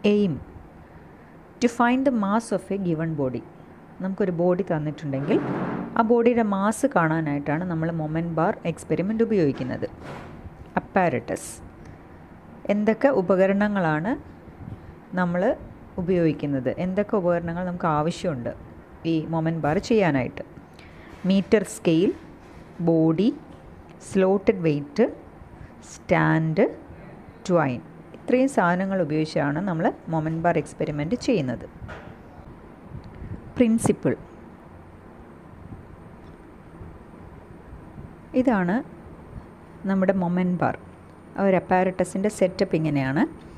aim to find the mass of a given body നമുക്കൊരു body തന്നിട്ടുണ്ടെങ്കിൽ ആ ബോഡിയുടെ മാസ് കാണാനായിട്ടാണ് നമ്മൾ മൊമെൻറ്റ് ബാർ എക്സ്പെരിമെൻ്റ് ഉപയോഗിക്കുന്നത് അപ്പാരറ്റസ് എന്തൊക്കെ ഉപകരണങ്ങളാണ് നമ്മൾ ഉപയോഗിക്കുന്നത് എന്തൊക്കെ ഉപകരണങ്ങൾ നമുക്ക് ആവശ്യമുണ്ട് ഈ മൊമെൻറ്റ് ബാർ ചെയ്യാനായിട്ട് metre scale body slotted weight stand twine ഇത്രയും സാധനങ്ങൾ ഉപയോഗിച്ചാണ് നമ്മൾ മൊമെൻറ്റ് ബാർ എക്സ്പെരിമെൻറ്റ് ചെയ്യുന്നത് പ്രിൻസിപ്പിൾ ഇതാണ് നമ്മുടെ മൊമെൻറ്റ് ബാർ ഒരു അപ്പാരറ്റസിൻ്റെ സെറ്റപ്പ് ഇങ്ങനെയാണ്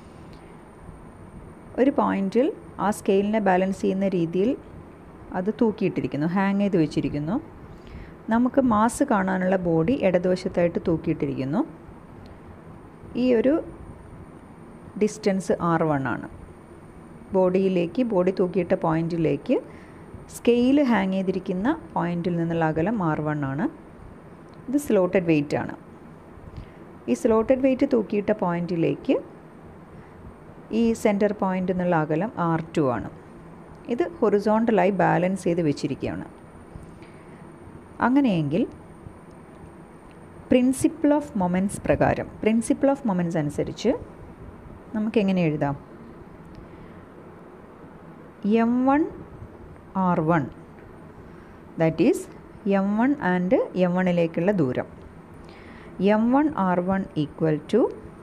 ഒരു പോയിൻറ്റിൽ ആ സ്കെയിലിനെ ബാലൻസ് ചെയ്യുന്ന രീതിയിൽ അത് തൂക്കിയിട്ടിരിക്കുന്നു ഹാങ് ചെയ്ത് വെച്ചിരിക്കുന്നു നമുക്ക് മാസ് കാണാനുള്ള ബോഡി ഇടതുവശത്തായിട്ട് തൂക്കിയിട്ടിരിക്കുന്നു ഈ ഒരു ഡിസ്റ്റൻസ് ആർ വൺ ആണ് ബോഡിയിലേക്ക് ബോഡി തൂക്കിയിട്ട പോയിൻറ്റിലേക്ക് സ്കെയിൽ ഹാങ് ചെയ്തിരിക്കുന്ന പോയിൻറ്റിൽ നിന്നുള്ള അകലം ആർ വൺ ആണ് ഇത് സ്ലോട്ടഡ് വെയിറ്റ് ആണ് ഈ സ്ലോട്ടഡ് വെയിറ്റ് തൂക്കിയിട്ട പോയിൻറ്റിലേക്ക് ഈ സെൻറ്റർ പോയിൻ്റ് എന്നുള്ള അകലം ആർ ടു ആണ് ഇത് ഹൊറിസോണ്ടലായി ബാലൻസ് ചെയ്ത് വെച്ചിരിക്കുകയാണ് അങ്ങനെയെങ്കിൽ പ്രിൻസിപ്പിൾ ഓഫ് മൊമെൻറ്റ്സ് പ്രകാരം പ്രിൻസിപ്പിൾ ഓഫ് മൊമെൻറ്റ്സ് അനുസരിച്ച് നമുക്ക് എങ്ങനെ എഴുതാം M one R one that is M one and M വണ്ണിലേക്കുള്ള ദൂരം M one R one equal to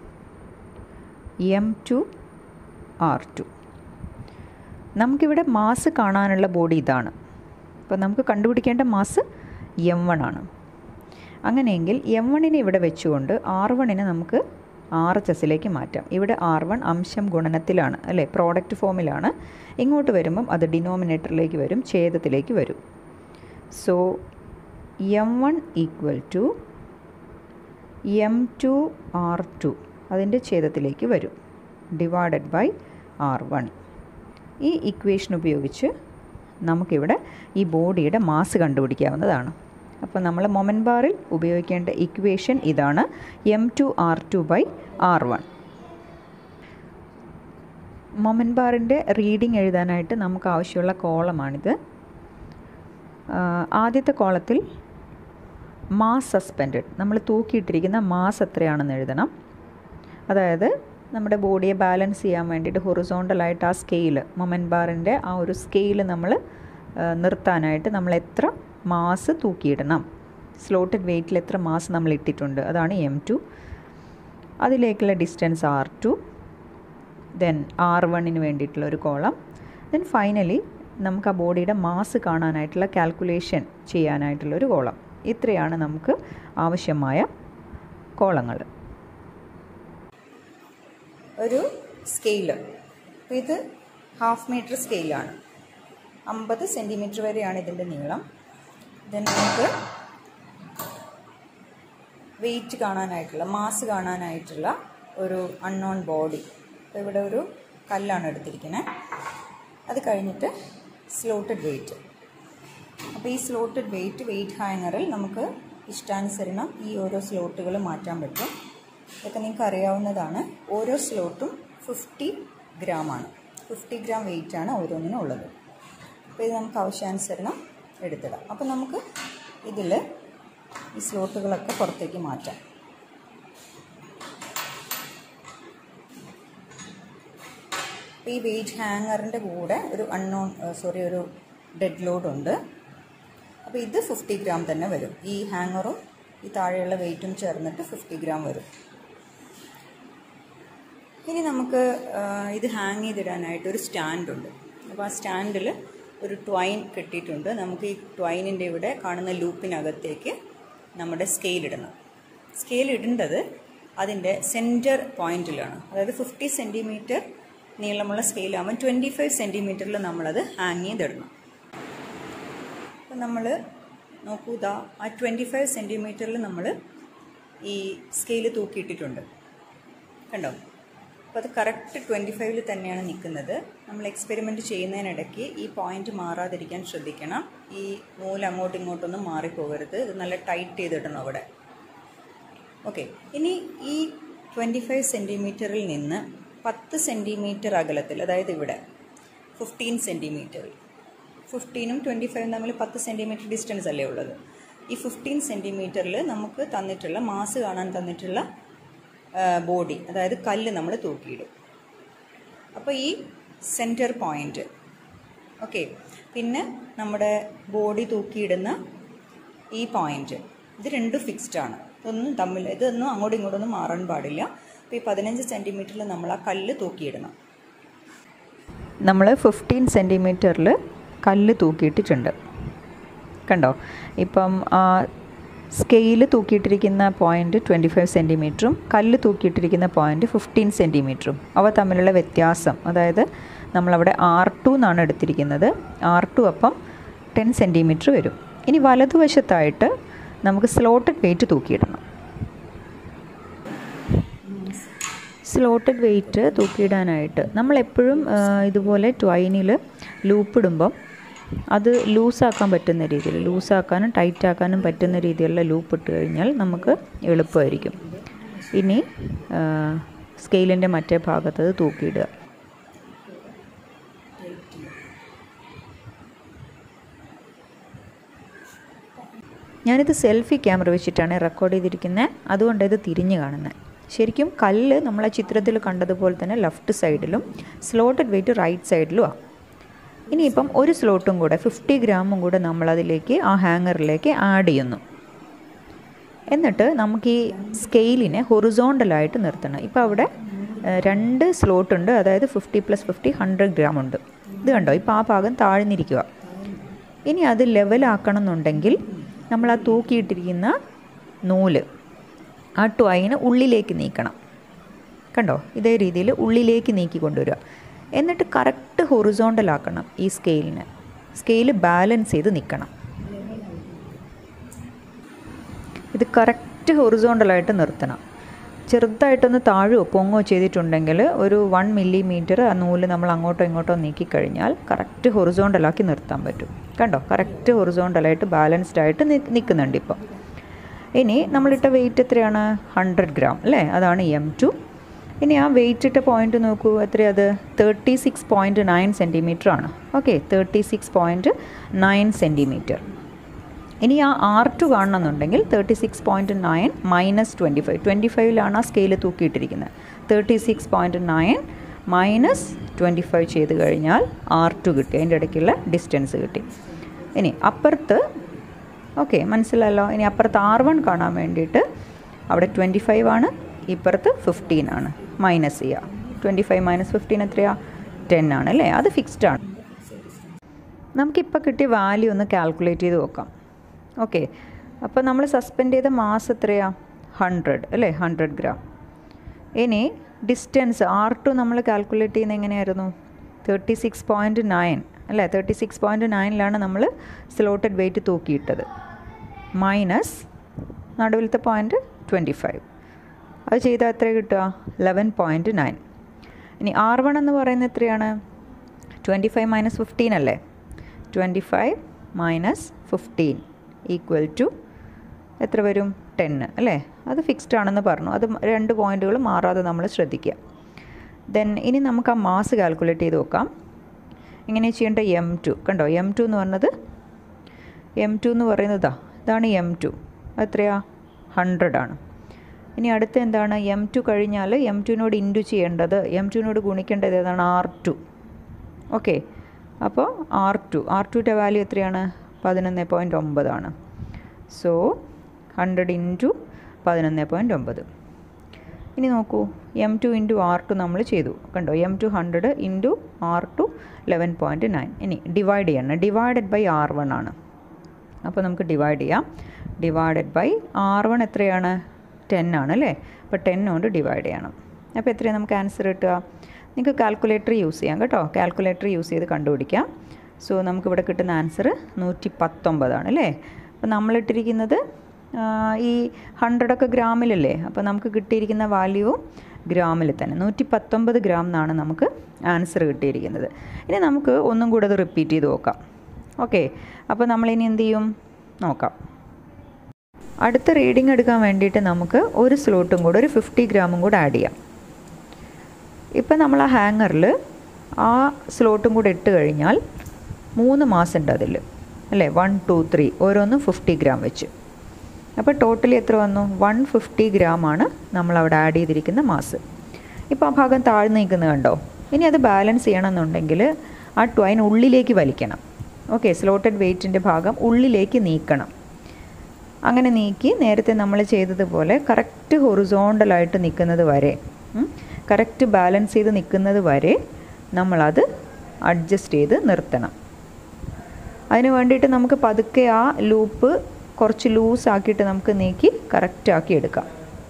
M two R two നമുക്കിവിടെ മാസ് കാണാനുള്ള ബോഡി ഇതാണ് അപ്പോൾ നമുക്ക് കണ്ടുപിടിക്കേണ്ട മാസ് എം വൺ ആണ് അങ്ങനെയെങ്കിൽ എം വണ്ണിനെ ഇവിടെ വെച്ചുകൊണ്ട് ആർ വണ്ണിനെ നമുക്ക് ആർ എച്ച് എസിലേക്ക് മാറ്റാം ഇവിടെ ആർ വൺ അംശം ഗുണനത്തിലാണ് അല്ലേ പ്രോഡക്റ്റ് ഫോമിലാണ് ഇങ്ങോട്ട് വരുമ്പം അത് ഡിനോമിനേറ്ററിലേക്ക് വരും ഛേദത്തിലേക്ക് വരും so M one equal to M two R two അതിൻ്റെ ഛേദത്തിലേക്ക് വരും ഡിവൈഡഡ് ബൈ ആർ വൺ ഈ ഇക്വേഷൻ ഉപയോഗിച്ച് നമുക്കിവിടെ ഈ ബോഡിയുടെ മാസ് കണ്ടുപിടിക്കാവുന്നതാണ് അപ്പോൾ നമ്മൾ മൊമെൻറ്റ് ബാറിൽ ഉപയോഗിക്കേണ്ട ഇക്വേഷൻ ഇതാണ് M two R two by R one moment ബാറിൻ്റെ റീഡിംഗ് എഴുതാനായിട്ട് നമുക്ക് ആവശ്യമുള്ള കോളമാണിത് ആദ്യത്തെ കോളത്തിൽ മാസ് സസ്പെൻഡഡ് നമ്മൾ തൂക്കിയിട്ടിരിക്കുന്ന മാസ് എത്രയാണെന്ന് എഴുതണം അതായത് നമ്മുടെ ബോഡിയെ ബാലൻസ് ചെയ്യാൻ വേണ്ടിയിട്ട് ഹൊറിസോണ്ടലായിട്ട് ആ സ്കെയിൽ മൊമെൻറ്റ് ബാറിൻ്റെ ആ ഒരു സ്കെയിൽ നമ്മൾ നിർത്താനായിട്ട് നമ്മൾ എത്ര മാസ് തൂക്കിയിടണം സ്ലോട്ടഡ് വെയ്റ്റിൽ എത്ര മാസ് നമ്മൾ ഇട്ടിട്ടുണ്ട് അതാണ് എം ടു അതിലേക്കുള്ള distance R two then R വണ്ണിന് വേണ്ടിയിട്ടുള്ള ഒരു കോളം ദെൻ ഫൈനലി നമുക്ക് ആ ബോഡിയുടെ മാസ് കാണാനായിട്ടുള്ള കാൽക്കുലേഷൻ ചെയ്യാനായിട്ടുള്ള ഒരു കോളം ഇത്രയാണ് നമുക്ക് ആവശ്യമായ കോളങ്ങൾ ഒരു സ്കെയില് അപ്പോൾ ഇത് ഹാഫ് മീറ്റർ സ്കെയിലാണ് അമ്പത് സെൻറ്റിമീറ്റർ വരെയാണ് ഇതിൻ്റെ നീളം ദെൻ നമുക്ക് വെയിറ്റ് കാണാനായിട്ടുള്ള മാസ് കാണാനായിട്ടുള്ള ഒരു അൺനോൺ ബോഡി അപ്പോൾ ഇവിടെ ഒരു കല്ലാണ് എടുത്തിരിക്കുന്നത് അത് കഴിഞ്ഞിട്ട് സ്ലോട്ടഡ് വെയിറ്റ് അപ്പോൾ ഈ സ്ലോട്ടഡ് വെയിറ്റ് വെയിറ്റ് ഹാങ്ങറിൽ നമുക്ക് ഇഷ്ടാനുസരണം ഈ ഓരോ സ്ലോട്ടുകൾ മാറ്റാൻ പറ്റും ഇതൊക്കെ നിങ്ങൾക്ക് അറിയാവുന്നതാണ് ഓരോ സ്ലോട്ടും ഫിഫ്റ്റി ഗ്രാമാണ് ഫിഫ്റ്റി ഗ്രാം വെയിറ്റാണ് ഓരോന്നിനും ഉള്ളത് അപ്പോൾ ഇത് നമുക്ക് ആവശ്യാനുസരണം എടുത്തിടാം അപ്പോൾ നമുക്ക് ഇതിൽ ഈ സ്ലോട്ടുകളൊക്കെ പുറത്തേക്ക് മാറ്റാം അപ്പോൾ ഈ വെയിറ്റ് ഹാങ്ങറിൻ്റെ കൂടെ ഒരു അൺനോൺ സോറി ഒരു ഡെഡ് ലോഡ് ഉണ്ട് അപ്പോൾ ഇത് ഫിഫ്റ്റി ഗ്രാം തന്നെ വരും ഈ ഹാങ്ങറും ഈ താഴെയുള്ള വെയിറ്റും ചേർന്നിട്ട് ഫിഫ്റ്റി ഗ്രാം വരും ഇനി നമുക്ക് ഇത് ഹാങ് ചെയ്തിടാനായിട്ട് ഒരു സ്റ്റാൻഡുണ്ട് അപ്പോൾ ആ സ്റ്റാൻഡിൽ ഒരു ട്വൈൻ കെട്ടിയിട്ടുണ്ട് നമുക്ക് ഈ ട്വൈനിൻ്റെ ഇവിടെ കാണുന്ന ലൂപ്പിനകത്തേക്ക് നമ്മുടെ സ്കെയിൽ ഇടണം സ്കെയിൽ ഇടേണ്ടത് അതിൻ്റെ സെൻറ്റർ പോയിന്റിലാണ് അതായത് ഫിഫ്റ്റി സെൻറ്റിമീറ്റർ നീളമുള്ള സ്കെയിലാകുമ്പോൾ ട്വൻറ്റി ഫൈവ് സെൻറ്റിമീറ്ററിൽ നമ്മളത് ഹാങ് ചെയ്തിടണം അപ്പം നമ്മൾ നോക്കൂ ഇതാ ആ ട്വൻറ്റി ഫൈവ് സെൻറ്റിമീറ്ററിൽ നമ്മൾ ഈ സ്കെയിൽ തൂക്കിയിട്ടിട്ടുണ്ട് കണ്ടോ അപ്പോൾ അത് കറക്റ്റ് ട്വൻറ്റി ഫൈവിൽ തന്നെയാണ് നിൽക്കുന്നത് നമ്മൾ എക്സ്പെരിമെൻറ്റ് ചെയ്യുന്നതിനിടയ്ക്ക് ഈ പോയിന്റ് മാറാതിരിക്കാൻ ശ്രദ്ധിക്കണം ഈ നൂല് അങ്ങോട്ടും ഇങ്ങോട്ടൊന്നും മാറിപ്പോകരുത് ഇത് നല്ല ടൈറ്റ് ചെയ്തിടണം അവിടെ ഓക്കെ ഇനി ഈ ട്വൻറ്റി ഫൈവ് സെൻറ്റിമീറ്ററിൽ നിന്ന് പത്ത് സെൻറ്റിമീറ്റർ അകലത്തിൽ അതായത് ഇവിടെ ഫിഫ്റ്റീൻ സെൻറ്റിമീറ്ററിൽ ഫിഫ്റ്റീനും ട്വൻറ്റി ഫൈവും തമ്മിൽ പത്ത് സെൻറ്റിമീറ്റർ ഡിസ്റ്റൻസ് അല്ലേ ഉള്ളത് ഈ ഫിഫ്റ്റീൻ സെൻറ്റിമീറ്ററിൽ നമുക്ക് തന്നിട്ടുള്ള മാസ് കാണാൻ തന്നിട്ടുള്ള ബോഡി അതായത് കല്ല് നമ്മൾ തൂക്കിയിടും അപ്പോൾ ഈ സെൻറ്റർ പോയിൻ്റ് ഓക്കെ പിന്നെ നമ്മുടെ ബോഡി തൂക്കിയിടുന്ന ഈ പോയിൻ്റ് ഇത് രണ്ടും ഫിക്സ്ഡ് ആണ് ഇതൊന്നും തമ്മിൽ ഇതൊന്നും അങ്ങോട്ടും ഇങ്ങോട്ടൊന്നും മാറാൻ പാടില്ല അപ്പോൾ ഈ പതിനഞ്ച് സെൻറ്റിമീറ്ററിൽ നമ്മൾ ആ കല്ല് തൂക്കിയിടണം നമ്മൾ ഫിഫ്റ്റീൻ സെൻറ്റിമീറ്ററിൽ കല്ല് തൂക്കിയിട്ടിട്ടുണ്ട് കണ്ടോ ഇപ്പം സ്കെയിൽ തൂക്കിയിട്ടിരിക്കുന്ന പോയിൻറ്റ് ട്വൻറ്റി ഫൈവ് സെൻറ്റിമീറ്ററും കല്ല് തൂക്കിയിട്ടിരിക്കുന്ന പോയിൻറ്റ് ഫിഫ്റ്റീൻ സെൻറ്റിമീറ്ററും അവ തമ്മിലുള്ള വ്യത്യാസം അതായത് നമ്മളവിടെ ആർ ടു എന്നാണ് എടുത്തിരിക്കുന്നത് ആർ ടു അപ്പം ടെൻ സെൻറ്റിമീറ്റർ വരും ഇനി വലതുവശത്തായിട്ട് നമുക്ക് സ്ലോട്ടഡ് വെയിറ്റ് തൂക്കിയിടണം സ്ലോട്ടഡ് വെയിറ്റ് തൂക്കിയിടാനായിട്ട് നമ്മളെപ്പോഴും ഇതുപോലെ ട്വൈനിൽ ലൂപ്പിടുമ്പം അത് ലൂസാക്കാൻ പറ്റുന്ന രീതിയിൽ ലൂസാക്കാനും ടൈറ്റാക്കാനും പറ്റുന്ന രീതിയിലുള്ള ലൂപ്പ് ഇട്ട് കഴിഞ്ഞാൽ നമുക്ക് എളുപ്പമായിരിക്കും ഇനി സ്കെയിലിൻ്റെ മറ്റേ ഭാഗത്ത് അത് തൂക്കിയിടുക ഞാനിത് സെൽഫി ക്യാമറ വെച്ചിട്ടാണ് റെക്കോർഡ് ചെയ്തിരിക്കുന്നത് അതുകൊണ്ട് ഇത് തിരിഞ്ഞ് കാണുന്നത് ശരിക്കും കല്ല് നമ്മളെ ചിത്രത്തിൽ കണ്ടതുപോലെ തന്നെ ലെഫ്റ്റ് സൈഡിലും സ്ലോട്ടഡ് വെയിറ്റ് റൈറ്റ് സൈഡിലുമാണ് ഇനിയിപ്പം ഒരു സ്ലോട്ടും കൂടെ ഫിഫ്റ്റി ഗ്രാമും കൂടെ നമ്മളതിലേക്ക് ആ ഹാങ്ങറിലേക്ക് ആഡ് ചെയ്യുന്നു എന്നിട്ട് നമുക്ക് ഈ സ്കെയിലിനെ ഹൊറിസോണ്ടലായിട്ട് നിർത്തണം ഇപ്പോൾ അവിടെ രണ്ട് സ്ലോട്ടുണ്ട് അതായത് fifty plus fifty hundred gram ഉണ്ട് ഇത് കണ്ടോ ഇപ്പോൾ ആ ഭാഗം താഴ്ന്നിരിക്കുക ഇനി അത് ലെവലാക്കണം എന്നുണ്ടെങ്കിൽ നമ്മൾ ആ തൂക്കിയിട്ടിരിക്കുന്ന നൂല് ആ ട്വൈന് ഉള്ളിലേക്ക് നീക്കണം കണ്ടോ ഇതേ രീതിയിൽ ഉള്ളിലേക്ക് നീക്കി കൊണ്ടുവരിക എന്നിട്ട് കറക്റ്റ് ഹൊറിസോണ്ടലാക്കണം ഈ സ്കെയിലിന് സ്കെയിൽ ബാലൻസ് ചെയ്ത് നിൽക്കണം ഇത് കറക്റ്റ് ഹൊറിസോണ്ടലായിട്ട് നിർത്തണം ചെറുതായിട്ടൊന്ന് താഴുകയോ പൊങ്ങോ ചെയ്തിട്ടുണ്ടെങ്കിൽ ഒരു വൺ മില്ലിമീറ്റർ ആ നൂല് നമ്മൾ അങ്ങോട്ടോ ഇങ്ങോട്ടോ നീക്കിക്കഴിഞ്ഞാൽ കറക്റ്റ് ഹൊറിസോണ്ടലാക്കി നിർത്താൻ പറ്റും കണ്ടോ കറക്റ്റ് ഹൊറിസോണ്ടലായിട്ട് ബാലൻസ്ഡ് ആയിട്ട് നിൽക്കുന്നുണ്ട് ഇപ്പോൾ ഇനി നമ്മളിട്ട വെയിറ്റ് എത്രയാണ് ഹൺഡ്രഡ് ഗ്രാം അല്ലേ അതാണ് എം ടു ഇനി ആ വെയിറ്റ് ഇട്ട പോയിന്റ് നോക്കൂ എത്രയത് thirty six point nine centimetre ആണ് okay thirty six point nine centimetre ഇനി ആ ആർ ടു കാണണമെന്നുണ്ടെങ്കിൽ thirty six point nine minus twenty five twenty ഫൈവിലാണ് ആ സ്കെയിൽ തൂക്കിയിട്ടിരിക്കുന്നത് thirty six point nine minus twenty five ചെയ്ത് കഴിഞ്ഞാൽ ആർ ടു കിട്ടി അതിൻ്റെ ഇടയ്ക്കുള്ള ഡിസ്റ്റൻസ് കിട്ടി ഇനി അപ്പുറത്ത് ഓക്കെ മനസ്സിലല്ലോ ഇനി അപ്പുറത്ത് ആർ വൺ കാണാൻ വേണ്ടിയിട്ട് അവിടെ ട്വൻറ്റി ഫൈവ് ആണ് ഇപ്പുറത്ത് ഫിഫ്റ്റീൻ ആണ് മൈനസ് ചെയ്യുക ട്വൻറ്റി ഫൈവ് മൈനസ് ഫിഫ്റ്റീൻ എത്രയാ ടെൻ ആണ് അല്ലേ അത് ഫിക്സ്ഡ് ആണ് നമുക്കിപ്പോൾ കിട്ടിയ വാല്യൂ ഒന്ന് കാൽക്കുലേറ്റ് ചെയ്ത് നോക്കാം ഓക്കെ അപ്പോൾ നമ്മൾ സസ്പെൻഡ് ചെയ്ത മാസ് എത്രയാ ഹൺഡ്രഡ് അല്ലേ ഹൺഡ്രഡ് ഗ്രാം ഇനി ഡിസ്റ്റൻസ് ആർ ടു നമ്മൾ കാൽക്കുലേറ്റ് ചെയ്യുന്നത് എങ്ങനെയായിരുന്നു തേർട്ടി സിക്സ് പോയിൻറ്റ് നയൻ അല്ലേ തേർട്ടി സിക്സ് പോയിൻറ്റ് നയനിലാണ് നമ്മൾ സ്ലോട്ടഡ് വെയിറ്റ് തൂക്കിയിട്ടത് മൈനസ് നടുവിലത്തെ പോയിൻറ്റ് ട്വൻറ്റി ഫൈവ് അത് ചെയ്താൽ എത്ര കിട്ടുക ലെവൻ പോയിൻറ്റ് നയൻ ഇനി ആർ വൺ എന്ന് പറയുന്നത് എത്രയാണ് ട്വൻറ്റി ഫൈവ് മൈനസ് ഫിഫ്റ്റീൻ അല്ലേ twenty five minus fifteen equal to എത്ര വരും ടെന്ന് അല്ലേ അത് ഫിക്സ്ഡ് ആണെന്ന് പറഞ്ഞു അത് രണ്ട് പോയിൻറ്റുകൾ മാറാതെ നമ്മൾ ശ്രദ്ധിക്കുക ദെൻ ഇനി നമുക്ക് ആ മാസ് കാൽക്കുലേറ്റ് ചെയ്ത് നോക്കാം ഇങ്ങനെ ചെയ്യേണ്ട എം ടു കണ്ടോ എം ടു എന്ന് പറഞ്ഞത് എം ടു എന്ന് പറയുന്നതാ ഇതാണ് എം ടു എത്രയാ ഹൺഡ്രഡ് ആണ് ഇനി അടുത്ത എന്താണ് എം ടു കഴിഞ്ഞാൽ എം ടുവിനോട് ഇൻറ്റു ചെയ്യേണ്ടത് എം ടുവിനോട് ഗുണിക്കേണ്ടത് ഏതാണ് ആർ ടു ഓക്കെ അപ്പോൾ ആർ ടു ആർ ടുവിൻ്റെ വാല്യൂ എത്രയാണ് പതിനൊന്ന് പോയിൻറ്റ് ഒമ്പതാണ് സോ ഹൺഡ്രഡ് ഇൻറ്റു പതിനൊന്ന് പോയിൻറ്റ് ഒമ്പത് ഇനി നോക്കൂ M two into R two നമ്മൾ ചെയ്തു കണ്ടോ M two hundred into R two eleven point nine ഇനി ഡിവൈഡ് ചെയ്യണം ഡിവൈഡഡ് ബൈ ആർ വൺ ആണ് അപ്പോൾ നമുക്ക് ഡിവൈഡ് ചെയ്യാം ഡിവൈഡഡ് ബൈ ആർ വൺ എത്രയാണ് ടെൻ ആണ് അല്ലേ അപ്പോൾ ടെൻ കൊണ്ട് ഡിവൈഡ് ചെയ്യണം അപ്പോൾ എത്രയാണ് നമുക്ക് ആൻസർ കിട്ടുക നിങ്ങൾക്ക് കാൽക്കുലേറ്റർ യൂസ് ചെയ്യാം കേട്ടോ കാൽക്കുലേറ്റർ യൂസ് ചെയ്ത് കണ്ടുപിടിക്കാം സോ നമുക്കിവിടെ കിട്ടുന്ന ആൻസർ നൂറ്റി പത്തൊമ്പതാണ് അല്ലേ അപ്പോൾ നമ്മളിട്ടിരിക്കുന്നത് ഈ ഹൺഡ്രഡൊക്കെ ഗ്രാമിലല്ലേ അപ്പോൾ നമുക്ക് കിട്ടിയിരിക്കുന്ന വാല്യൂ ഗ്രാമിൽ തന്നെ നൂറ്റി പത്തൊമ്പത് ഗ്രാം എന്നാണ് നമുക്ക് ആൻസർ കിട്ടിയിരിക്കുന്നത് ഇനി നമുക്ക് ഒന്നും കൂടെ അത് റിപ്പീറ്റ് ചെയ്ത് നോക്കാം ഓക്കെ അപ്പോൾ നമ്മളിനി എന്ത് ചെയ്യും നോക്കാം അടുത്ത റീഡിംഗ് എടുക്കാൻ വേണ്ടിയിട്ട് നമുക്ക് ഒരു സ്ലോട്ടും കൂടെ ഒരു ഫിഫ്റ്റി ഗ്രാമും കൂടെ ആഡ് ചെയ്യാം ഇപ്പം നമ്മൾ ആ ഹാങ്ങറിൽ ആ സ്ലോട്ടും കൂടെ ഇട്ട് കഴിഞ്ഞാൽ മൂന്ന് മാസം ഉണ്ട് അതിൽ അല്ലേ വൺ ടു ത്രീ ഓരോന്നും ഫിഫ്റ്റി ഗ്രാം വെച്ച് അപ്പോൾ ടോട്ടലി എത്ര വന്നു വൺ ഫിഫ്റ്റി ഗ്രാമാണ് നമ്മൾ അവിടെ ആഡ് ചെയ്തിരിക്കുന്ന മാസ് ഇപ്പോൾ ആ ഭാഗം താഴ്ന്നു നിൽക്കുന്നത് കണ്ടോ ഇനി അത് ബാലൻസ് ചെയ്യണമെന്നുണ്ടെങ്കിൽ ആ ട്വൈൻ ഉള്ളിലേക്ക് വലിക്കണം ഓക്കെ സ്ലോട്ടഡ് വെയ്റ്റിൻ്റെ ഭാഗം ഉള്ളിലേക്ക് നീക്കണം അങ്ങനെ നീക്കി നേരത്തെ നമ്മൾ ചെയ്തതുപോലെ കറക്റ്റ് ഹൊറിസോണ്ടലായിട്ട് നിൽക്കുന്നത് വരെ കറക്റ്റ് ബാലൻസ് ചെയ്ത് നിൽക്കുന്നത് വരെ നമ്മളത് അഡ്ജസ്റ്റ് ചെയ്ത് നിർത്തണം അതിന് വേണ്ടിയിട്ട് നമുക്ക് പതുക്കെ ആ ലൂപ്പ് കുറച്ച് ലൂസ് ആക്കിയിട്ട് നമുക്ക് നീക്കി കറക്റ്റ് ആക്കി എടുക്കാം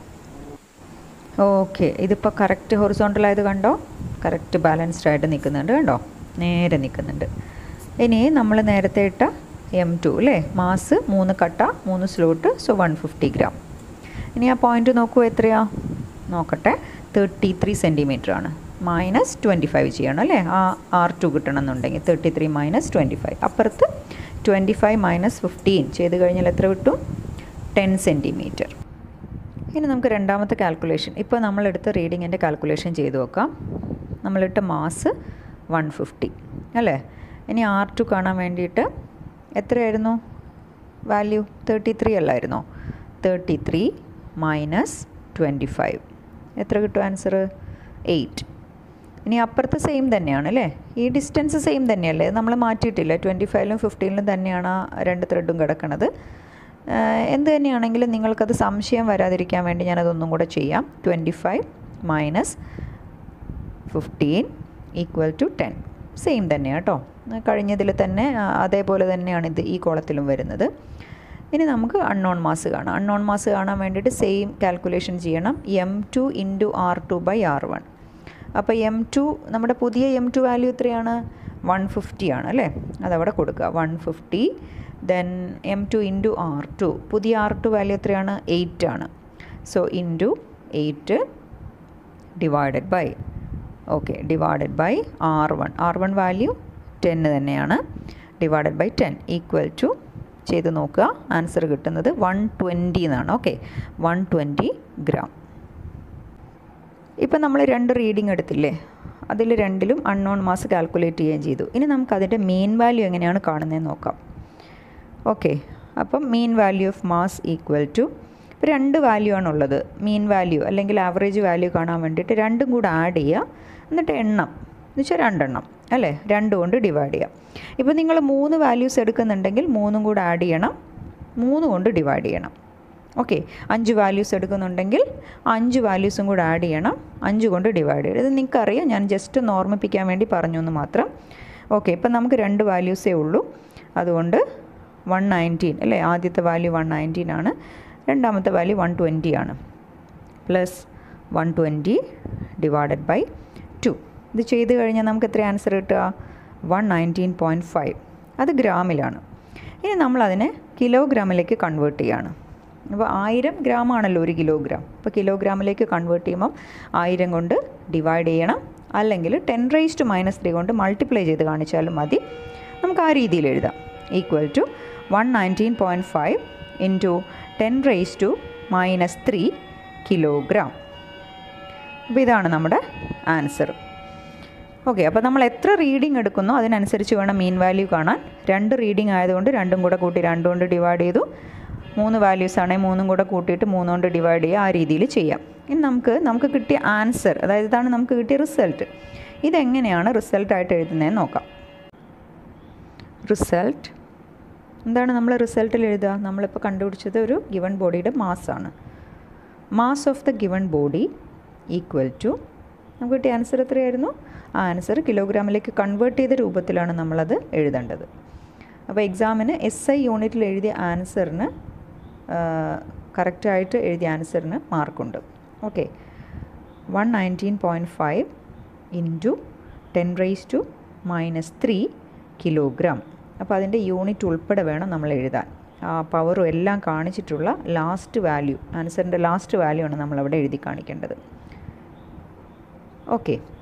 ഓക്കെ ഇതിപ്പോൾ കറക്റ്റ് ഹൊറിസോണ്ടലായത് കണ്ടോ കറക്റ്റ് ബാലൻസ്ഡ് ആയിട്ട് നിൽക്കുന്നുണ്ട് കണ്ടോ നേരെ നിൽക്കുന്നുണ്ട് ഇനി നമ്മൾ നേരത്തെ ഇട്ട എം ടു അല്ലേ മാസ് മൂന്ന് കട്ട മൂന്ന് slot so one fifty gram ഇനി ആ പോയിന്റ് നോക്കൂ എത്രയാ നോക്കട്ടെ തേർട്ടി ത്രീ സെൻറ്റിമീറ്റർ ആണ് മൈനസ് ട്വൻറ്റി ഫൈവ് ചെയ്യണം അല്ലേ ആ ആർ ടു കിട്ടണമെന്നുണ്ടെങ്കിൽ thirty three minus twenty five അപ്പുറത്ത് ട്വൻറ്റി ഫൈവ് മൈനസ് ഫിഫ്റ്റീൻ ചെയ്ത് കഴിഞ്ഞാൽ എത്ര കിട്ടും ടെൻ സെൻറ്റിമീറ്റർ ഇനി നമുക്ക് രണ്ടാമത്തെ കാൽക്കുലേഷൻ ഇപ്പോൾ നമ്മളെടുത്ത റീഡിങ്ങിൻ്റെ കാൽക്കുലേഷൻ ചെയ്ത് നോക്കാം നമ്മളിട്ട മാസ് വൺ ഫിഫ്റ്റി അല്ലേ ഇനി ആർ ടു കാണാൻ വേണ്ടിയിട്ട് എത്രയായിരുന്നു വാല്യൂ തേർട്ടി ത്രീ അല്ലായിരുന്നോ thirty three minus twenty five എത്ര കിട്ടും ആൻസർ എയ്റ്റ് ഇനി അപ്പുറത്ത് സെയിം തന്നെയാണ് അല്ലേ ഈ ഡിസ്റ്റൻസ് സെയിം തന്നെയല്ലേ നമ്മൾ മാറ്റിയിട്ടില്ല ട്വൻറ്റി ഫൈവിലും ഫിഫ്റ്റീനിലും തന്നെയാണ് ആ രണ്ട് ത്രെഡും കിടക്കുന്നത് എന്ത് തന്നെയാണെങ്കിലും നിങ്ങൾക്കത് സംശയം വരാതിരിക്കാൻ വേണ്ടി ഞാനതൊന്നും കൂടെ ചെയ്യാം twenty five minus fifteen equal to ten same തന്നെയാണ് കേട്ടോ കഴിഞ്ഞതിൽ തന്നെ അതേപോലെ തന്നെയാണ് ഇത് ഈ കോളത്തിലും വരുന്നത് ഇനി നമുക്ക് അൺനോൺ മാസ് കാണാം അൺനോൺ മാസ് കാണാൻ വേണ്ടിയിട്ട് സെയിം കാൽക്കുലേഷൻ ചെയ്യണം M two into R two by R one അപ്പോൾ എം ടു നമ്മുടെ പുതിയ എം ടു വാല്യൂ എത്രയാണ് വൺ ഫിഫ്റ്റി ആണ് അല്ലേ അതവിടെ കൊടുക്കുക one fifty then M two into R two പുതിയ ആർ ടു വാല്യൂ എത്രയാണ് എയ്റ്റ് ആണ് so into eight divided by okay divided by R one R one value ടെന്ന് തന്നെയാണ് divided by ten equal to ചെയ്ത് നോക്കുക ആൻസർ കിട്ടുന്നത് one twenty എന്നാണ് okay one twenty gram ഇപ്പം നമ്മൾ രണ്ട് റീഡിംഗ് എടുത്തില്ലേ അതിൽ രണ്ടിലും അൺനോൺ മാസ് കാൽക്കുലേറ്റ് ചെയ്യുകയും ചെയ്തു ഇനി നമുക്ക് അതിൻ്റെ മീൻ വാല്യൂ എങ്ങനെയാണ് കാണുന്നതെന്ന് നോക്കാം ഓക്കെ അപ്പം mean value of mass equal to ഇപ്പോൾ രണ്ട് വാല്യൂ ആണുള്ളത് മീൻ വാല്യൂ അല്ലെങ്കിൽ ആവറേജ് വാല്യൂ കാണാൻ വേണ്ടിയിട്ട് രണ്ടും കൂടെ ആഡ് ചെയ്യുക എന്നിട്ട് എണ്ണം എന്ന് വെച്ചാൽ രണ്ടെണ്ണം അല്ലേ രണ്ട് കൊണ്ട് ഡിവൈഡ് ചെയ്യാം ഇപ്പോൾ നിങ്ങൾ മൂന്ന് വാല്യൂസ് എടുക്കുന്നുണ്ടെങ്കിൽ മൂന്നും കൂടെ ആഡ് ചെയ്യണം മൂന്ന് കൊണ്ട് ഡിവൈഡ് ചെയ്യണം ഓക്കെ അഞ്ച് വാല്യൂസ് എടുക്കുന്നുണ്ടെങ്കിൽ അഞ്ച് വാല്യൂസും കൂടെ ആഡ് ചെയ്യണം അഞ്ച് കൊണ്ട് ഡിവൈഡ് ചെയ്യണം ഇത് നിങ്ങൾക്കറിയാം ഞാൻ ജസ്റ്റ് ഒന്ന് ഓർമ്മിപ്പിക്കാൻ വേണ്ടി പറഞ്ഞു എന്ന് മാത്രം ഓക്കെ ഇപ്പം നമുക്ക് രണ്ട് വാല്യൂസേ ഉള്ളൂ അതുകൊണ്ട് വൺ നയൻറ്റീൻ അല്ലേ ആദ്യത്തെ വാല്യൂ വൺ നയൻറ്റീൻ ആണ് രണ്ടാമത്തെ വാല്യൂ വൺ ട്വൻറ്റി ആണ് plus one twenty divided by two ഇത് ചെയ്ത് കഴിഞ്ഞാൽ നമുക്ക് എത്ര ആൻസർ കിട്ടുക വൺ നയൻറ്റീൻ പോയിൻറ്റ് ഫൈവ് അത് ഗ്രാമിലാണ് ഇനി നമ്മളതിനെ കിലോഗ്രാമിലേക്ക് കൺവേർട്ട് ചെയ്യാണ് അപ്പോൾ ആയിരം ഗ്രാം ആണല്ലോ ഒരു കിലോഗ്രാം അപ്പോൾ കിലോഗ്രാമിലേക്ക് കൺവേർട്ട് ചെയ്യുമ്പം ആയിരം കൊണ്ട് ഡിവൈഡ് ചെയ്യണം അല്ലെങ്കിൽ ten raise to minus three കൊണ്ട് മൾട്ടിപ്ലൈ ചെയ്ത് കാണിച്ചാലും മതി നമുക്ക് ആ രീതിയിൽ എഴുതാം equal to one nineteen point five into ten raise to minus three kilogram അപ്പോൾ ഇതാണ് നമ്മുടെ ആൻസർ ഓക്കെ അപ്പോൾ നമ്മൾ എത്ര റീഡിംഗ് എടുക്കുന്നോ അതിനനുസരിച്ച് വേണം മീൻ വാല്യൂ കാണാൻ രണ്ട് റീഡിംഗ് ആയതുകൊണ്ട് രണ്ടും കൂടെ കൂട്ടി രണ്ടും കൊണ്ട് ഡിവൈഡ് ചെയ്തു മൂന്ന് വാല്യൂസ് ആണെങ്കിൽ മൂന്നും കൂടെ കൂട്ടിയിട്ട് മൂന്ന് കൊണ്ട് ഡിവൈഡ് ചെയ്യുക ആ രീതിയിൽ ചെയ്യാം ഇനി നമുക്ക് നമുക്ക് കിട്ടിയ ആൻസർ അതായത് ഇതാണ് നമുക്ക് കിട്ടിയ റിസൾട്ട് ഇതെങ്ങനെയാണ് റിസൾട്ടായിട്ട് എഴുതുന്നതെന്ന് നോക്കാം റിസൾട്ട് എന്താണ് നമ്മൾ റിസൾട്ടിൽ എഴുതുക നമ്മളിപ്പോൾ കണ്ടുപിടിച്ചത് ഒരു ഗിവൺ ബോഡിയുടെ മാസ്സാണ് mass of the given body equal to നമുക്ക് കിട്ടിയ ആൻസർ എത്രയായിരുന്നു ആ ആൻസർ കിലോഗ്രാമിലേക്ക് കൺവേർട്ട് ചെയ്ത രൂപത്തിലാണ് നമ്മളത് എഴുതേണ്ടത് അപ്പോൾ എക്സാമിന് എസ് ഐ യൂണിറ്റിൽ എഴുതിയ ആൻസറിന് കറക്റ്റായിട്ട് എഴുതിയ ആൻസറിന് മാർക്കുണ്ട് okay one nineteen point five into ten raise to minus three kilogram അപ്പോൾ അതിൻ്റെ യൂണിറ്റ് ഉൾപ്പെടെ വേണം നമ്മൾ എഴുതാൻ ആ പവറും എല്ലാം കാണിച്ചിട്ടുള്ള ലാസ്റ്റ് വാല്യൂ ആൻസറിൻ്റെ ലാസ്റ്റ് വാല്യൂ ആണ് നമ്മളവിടെ എഴുതി കാണിക്കേണ്ടത് ഓക്കെ